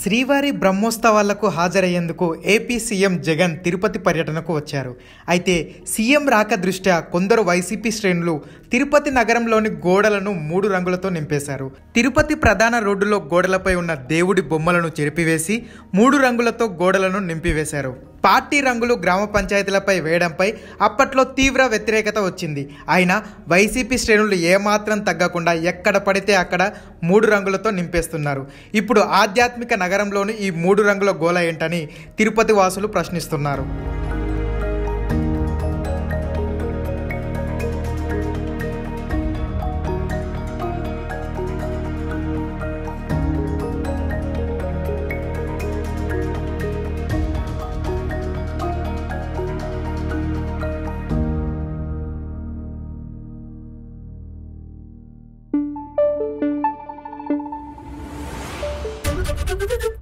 శ్రీవారి బ్రహ్మోత్సవాలకు హాజరయ్యేందుకు ఏపీ సీఎం జగన్ తిరుపతి పర్యటనకు వచ్చారు అయితే సీఎం రాక దృష్ట్యా కొందరు వైసీపీ శ్రేణులు తిరుపతి నగరంలోని గోడలను మూడు రంగులతో నింపేశారు తిరుపతి ప్రధాన రోడ్డులో గోడలపై ఉన్న దేవుడి బొమ్మలను చెరిపివేసి మూడు రంగులతో గోడలను నింపివేశారు పార్టీ రంగులు గ్రామ పంచాయతీలపై వేయడంపై అప్పట్లో తీవ్ర వ్యతిరేకత వచ్చింది అయినా వైసీపీ శ్రేణులు ఏమాత్రం తగ్గకుండా ఎక్కడ పడితే అక్కడ మూడు రంగులతో నింపేస్తున్నారు ఇప్పుడు ఆధ్యాత్మిక నగరంలోని ఈ మూడు రంగుల గోల ఏంటని తిరుపతి వాసులు ప్రశ్నిస్తున్నారు Thank you.